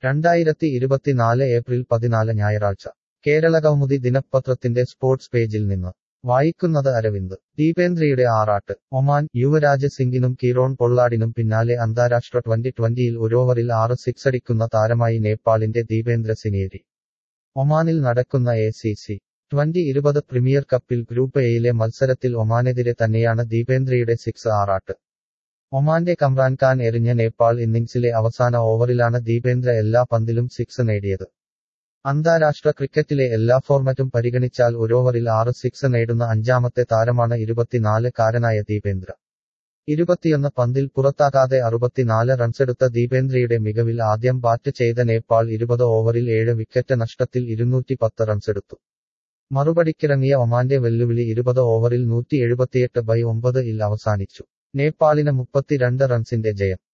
രണ്ടായിരത്തി ഇരുപത്തിനാല് ഏപ്രിൽ പതിനാല് ഞായറാഴ്ച കേരള കൗമുദി ദിനപത്രത്തിന്റെ സ്പോർട്സ് പേജിൽ നിന്ന് വായിക്കുന്നത് അരവിന്ദ് ദീപേന്ദ്രയുടെ ആറാട്ട് ഒമാൻ യുവരാജ് സിംഗിനും കീറോൺ പൊള്ളാഡിനും പിന്നാലെ അന്താരാഷ്ട്ര ട്വന്റി ട്വന്റിയിൽ ഒരോവറിൽ ആറ് സിക്സടിക്കുന്ന താരമായി നേപ്പാളിന്റെ ദീപേന്ദ്ര സിനേരി ഒമാനിൽ നടക്കുന്ന എ സി സി ട്വന്റി ഇരുപത് പ്രീമിയർ കപ്പിൽ ഗ്രൂപ്പ് എയിലെ മത്സരത്തിൽ ഒമാനെതിരെ തന്നെയാണ് ദീപേന്ദ്രയുടെ സിക്സ് ആറാട്ട് ഒമാന്റെ കമ്രാൻ ഖാൻ എറിഞ്ഞ നേപ്പാൾ ഇന്നിംഗ്സിലെ അവസാന ഓവറിലാണ് ദീപേന്ദ്ര എല്ലാ പന്തിലും സിക്സ് നേടിയത് അന്താരാഷ്ട്ര ക്രിക്കറ്റിലെ എല്ലാ ഫോർമാറ്റും പരിഗണിച്ചാൽ ഒരോവറിൽ ആറ് സിക്സ് നേടുന്ന അഞ്ചാമത്തെ താരമാണ് ഇരുപത്തിനാല് കാരനായ ദീപേന്ദ്ര ഇരുപത്തിയൊന്ന് പന്തിൽ പുറത്താകാതെ അറുപത്തിനാല് റൺസെടുത്ത ദീപേന്ദ്രയുടെ മികവിൽ ആദ്യം ബാറ്റ് ചെയ്ത നേപ്പാൾ ഇരുപത് ഓവറിൽ ഏഴ് വിക്കറ്റ് നഷ്ടത്തിൽ ഇരുന്നൂറ്റി പത്ത് റൺസെടുത്തു മറുപടിക്കിറങ്ങിയ ഒമാന്റെ വെല്ലുവിളി ഇരുപത് ഓവറിൽ നൂറ്റി എഴുപത്തിയെട്ട് ബൈ ഒമ്പത് ഇൽ അവസാനിച്ചു നേപ്പാളിന് മുപ്പത്തിരണ്ട് റൺസിന്റെ ജയം